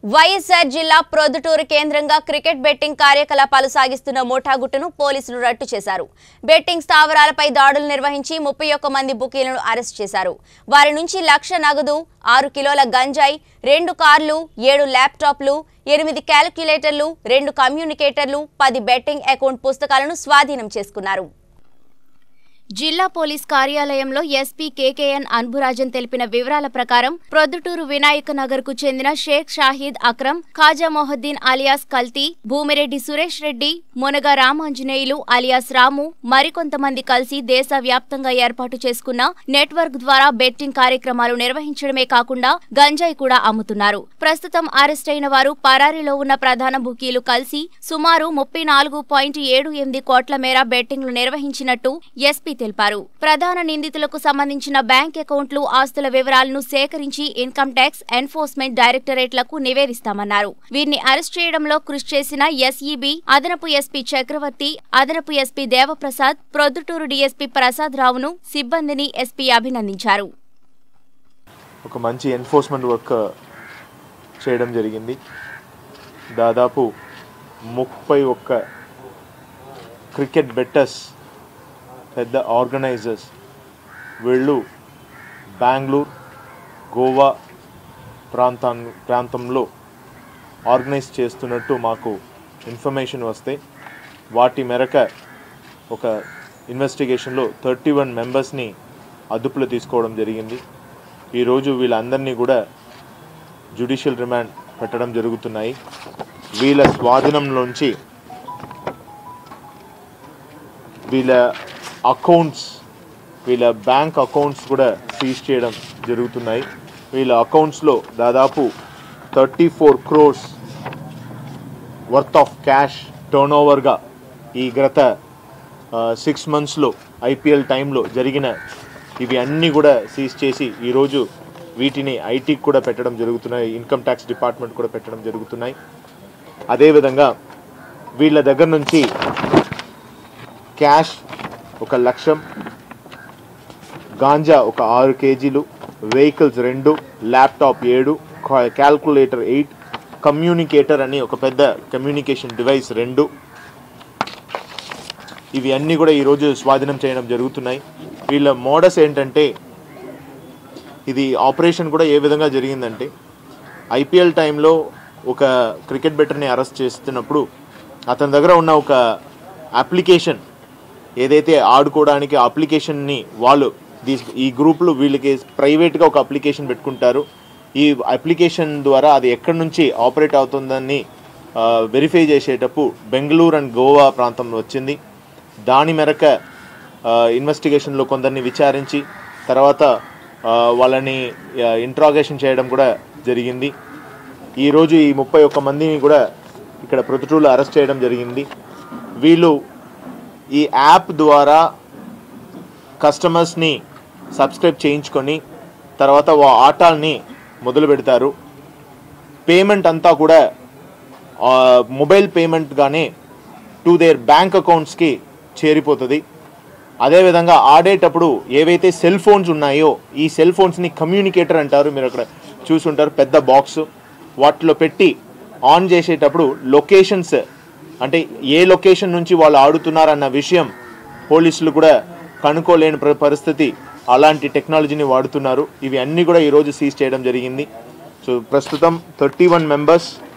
వైఎస్ఆర్ జిల్లా ప్రొద్దుటూరు కేంద్రంగా cricket betting కార్యకలాపాలు సాగిస్తున్న ముఠాగుట్టును పోలీసులు రట్టు చేశారు బెట్టింగ్ స్థావరాలపై దాడులు నిర్వహించి ముప్పై ఒక్క మంది బుకీలను అరెస్ట్ చేశారు వారి నుంచి లక్ష నగదు ఆరు కిలోల గంజాయి రెండు కార్లు ఏడు ల్యాప్టాప్లు ఎనిమిది క్యాలిక్యులేటర్లు రెండు కమ్యూనికేటర్లు పది బెట్టింగ్ అకౌంట్ పుస్తకాలను స్వాధీనం చేసుకున్నారు జిల్లా పోలీస్ కార్యాలయంలో ఎస్పీ కేకేఎన్ అన్బురాజన్ తెలిపిన వివరాల ప్రకారం ప్రొద్దుటూరు వినాయక నగర్ కు చెందిన షేక్ షాహీద్ అక్రమ్ ఖాజా మొహద్దీన్ అలియాస్ కల్తీ భూమిరెడ్డి సురేష్ రెడ్డి మునగ రామాంజనేయులు అలియాస్ రాము మరికొంతమంది కలిసి దేశవ్యాప్తంగా ఏర్పాటు చేసుకున్న నెట్వర్క్ ద్వారా బెట్టింగ్ కార్యక్రమాలు నిర్వహించడమే కాకుండా గంజాయి కూడా అమ్ముతున్నారు ప్రస్తుతం అరెస్ట్ అయిన వారు పరారీలో ఉన్న ప్రధాన బుకీలు కలిసి సుమారు ముప్పై నాలుగు పాయింట్ ఏడు ఎనిమిది కోట్ల మేర బెట్టింగ్లు నిర్వహించినట్టు ఎస్పీ తెలిపారు ప్రధాన నిందితులకు సంబంధించిన బ్యాంక్ అకౌంట్లు ఆస్తుల వివరాలను సేకరించి ఇన్కమ్ ట్యాక్స్ ఎన్ఫోర్స్మెంట్ డైరెక్టరేట్లకు నివేదిస్తామన్నారు వీరిని అరెస్ట్ చేయడంలో కృషి చేసిన ఎస్ఈబి అదనపు ఎస్పీ చక్రవర్తి అదనపు ఎస్పీ దేవప్రసాద్ ప్రొద్దుటూరు డీఎస్పీ ప్రసాద్ రావును సిబ్బందిని ఎస్పీ అభినందించారు ఒక మంచి ఎన్ఫోర్స్మెంట్ వర్క్ చేయడం జరిగింది దాదాపు ముప్పై ఒక్క క్రికెట్ బెట్టర్స్ పెద్ద ఆర్గనైజర్స్ వీళ్ళు బెంగళూరు గోవా ప్రాంతా ప్రాంతంలో ఆర్గనైజ్ చేస్తున్నట్టు మాకు ఇన్ఫర్మేషన్ వస్తే వాటి మేరక ఒక ఇన్వెస్టిగేషన్లో థర్టీ వన్ మెంబర్స్ని అదుపులో తీసుకోవడం జరిగింది ఈరోజు వీళ్ళందరినీ కూడా జ్యుడిషియల్ రిమాండ్ పెట్టడం జరుగుతున్నాయి వీళ్ళ స్వాధీనంలోంచి వీళ్ళ అకౌంట్స్ వీళ్ళ బ్యాంక్ అకౌంట్స్ కూడా సీజ్ చేయడం జరుగుతున్నాయి వీళ్ళ అకౌంట్స్లో దాదాపు thirty four crores worth of cash turn ఓవర్గా ఈ గత సిక్స్ మంత్స్లో ఐపీఎల్ టైంలో జరిగిన ఇవి అన్నీ కూడా సీజ్ చేసి ఈరోజు వీటిని ఐటీకి కూడా పెట్టడం జరుగుతున్నాయి ఇన్కమ్ ట్యాక్స్ డిపార్ట్మెంట్ కూడా పెట్టడం జరుగుతున్నాయి అదేవిధంగా వీళ్ళ దగ్గర నుంచి క్యాష్ ఒక లక్షం గాంజా ఒక ఆరు కేజీలు వెహికల్స్ రెండు ల్యాప్టాప్ ఏడు క్యాల్కులేటర్ ఎయిట్ కమ్యూనికేటర్ అని ఒక పెద్ద కమ్యూనికేషన్ డివైస్ రెండు ఇవి అన్నీ కూడా ఈరోజు స్వాధీనం చేయడం జరుగుతున్నాయి వీళ్ళ మోడస్ ఏంటంటే ఇది ఆపరేషన్ కూడా ఏ విధంగా జరిగిందంటే ఐపీఎల్ టైంలో ఒక క్రికెట్ బెటర్ని అరెస్ట్ చేస్తున్నప్పుడు అతని దగ్గర ఉన్న ఒక అప్లికేషన్ ఏదైతే ఆడుకోవడానికి అప్లికేషన్ని వాళ్ళు దీ- ఈ గ్రూప్లో వీళ్ళకి ప్రైవేట్గా ఒక అప్లికేషన్ పెట్టుకుంటారు ఈ అప్లికేషన్ ద్వారా అది ఎక్కడి నుంచి ఆపరేట్ అవుతుందని వెరిఫై చేసేటప్పుడు బెంగళూరు అండ్ గోవా ప్రాంతంలో వచ్చింది దాని మేరక ఇన్వెస్టిగేషన్లో కొందరిని విచారించి తర్వాత ఆ, వాళ్ళని ఇంట్రాగేషన్ చేయడం కూడా జరిగింది ఈరోజు ఈ ముప్పై ఒక్క మందిని కూడా ఇక్కడ ప్రొద్దుటూరులో అరెస్ట్ చేయడం జరిగింది వీళ్ళు ఈ యాప్ ద్వారా కస్టమర్స్ని సబ్స్క్రైబ్ చేయించుకొని తర్వాత వా ఆటాల్ని మొదలు పెడతారు పేమెంట్ అంతా కూడా ఆ, మొబైల్ పేమెంట్గానే టు దేర్ బ్యాంక్ అకౌంట్స్కి చేరిపోతుంది అదేవిధంగా ఆడేటప్పుడు ఏవైతే సెల్ ఫోన్స్ ఉన్నాయో ఈ సెల్ ఫోన్స్ని కమ్యూనికేటర్ అంటారు మీరు అక్కడ చూసుంటారు పెద్ద బాక్స్ వాటిలో పెట్టి ఆన్ చేసేటప్పుడు లొకేషన్స్ అంటే ఏ లొకేషన్ నుంచి వాళ్ళు ఆడుతున్నారన్న విషయం పోలీసులు కూడా కనుక్కోలేని ప్ర- పరిస్థితి అలాంటి టెక్నాలజీని వాడుతున్నారు ఇవి అన్నీ కూడా ఈరోజు సీజ్ చేయడం జరిగింది సో ప్రస్తుతం థర్టీ వన్ మెంబర్స్